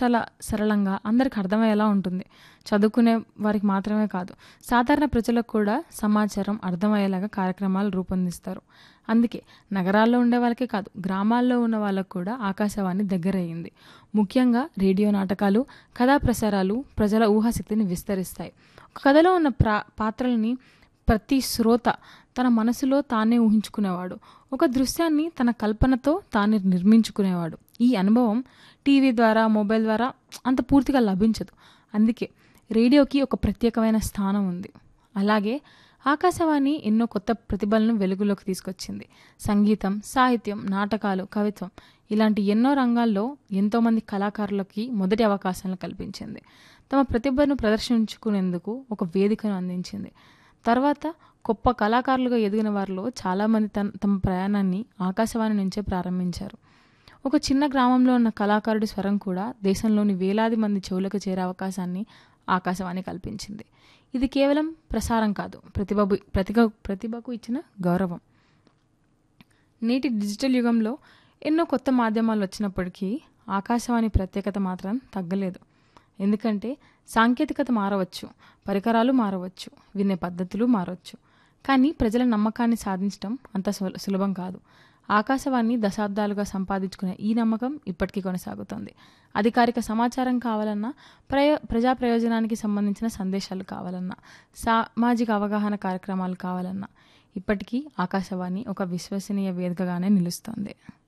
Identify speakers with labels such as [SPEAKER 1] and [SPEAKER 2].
[SPEAKER 1] చాలా సరళంగా అందరికి అర్థమయ్యేలా ఉంటుంది చదువుకునే వారికి మాత్రమే కాదు సాధారణ ప్రజలకు కూడా సమాచారం అర్థమయ్యేలాగా కార్యక్రమాలు రూపొందిస్తారు అందుకే నగరాల్లో ఉండే వాళ్ళకే కాదు గ్రామాల్లో ఉన్న వాళ్ళకు కూడా ఆకాశవాణి దగ్గరయ్యింది ముఖ్యంగా రేడియో నాటకాలు కథా ప్రసారాలు ప్రజల ఊహాశక్తిని విస్తరిస్తాయి ఒక కథలో ఉన్న ప్రా పాత్రల్ని ప్రతి శ్రోత తన మనసులో తానే ఊహించుకునేవాడు ఒక దృశ్యాన్ని తన కల్పనతో తానే నిర్మించుకునేవాడు ఈ అనుభవం టీవీ ద్వారా మొబైల్ ద్వారా అంత పూర్తిగా లభించదు అందుకే రేడియోకి ఒక ప్రత్యేకమైన స్థానం ఉంది అలాగే ఆకాశవాణి ఎన్నో కొత్త ప్రతిభలను వెలుగులోకి తీసుకొచ్చింది సంగీతం సాహిత్యం నాటకాలు కవిత్వం ఇలాంటి ఎన్నో రంగాల్లో ఎంతోమంది కళాకారులకి మొదటి అవకాశాలను కల్పించింది తమ ప్రతిభను ప్రదర్శించుకునేందుకు ఒక వేదికను అందించింది తర్వాత గొప్ప కళాకారులుగా ఎదిగిన వారిలో చాలామంది తన తమ ప్రయాణాన్ని ఆకాశవాణి నుంచే ప్రారంభించారు ఒక చిన్న గ్రామంలో ఉన్న కళాకారుడి స్వరం కూడా దేశంలోని వేలాది మంది చెవులకు చేరే అవకాశాన్ని ఆకాశవాణి కల్పించింది ఇది కేవలం ప్రసారం కాదు ప్రతిభ ప్రతిభ ప్రతిభకు ఇచ్చిన గౌరవం నేటి డిజిటల్ యుగంలో ఎన్నో కొత్త మాధ్యమాలు వచ్చినప్పటికీ ఆకాశవాణి ప్రత్యేకత మాత్రం తగ్గలేదు ఎందుకంటే సాంకేతికత మారవచ్చు పరికరాలు మారవచ్చు వినే పద్ధతులు మారవచ్చు కానీ ప్రజల నమ్మకాన్ని సాధించడం అంత సుల- సులభం కాదు ఆకాశవాణి దశాబ్దాలుగా సంపాదించుకునే ఈ నమ్మకం ఇప్పటికీ కొనసాగుతోంది అధికారిక సమాచారం కావాలన్నా ప్రయో ప్రజా ప్రయోజనానికి సంబంధించిన సందేశాలు కావాలన్నా సామాజిక అవగాహన కార్యక్రమాలు కావాలన్నా ఇప్పటికీ ఆకాశవాణి ఒక విశ్వసనీయ వేదికగానే నిలుస్తోంది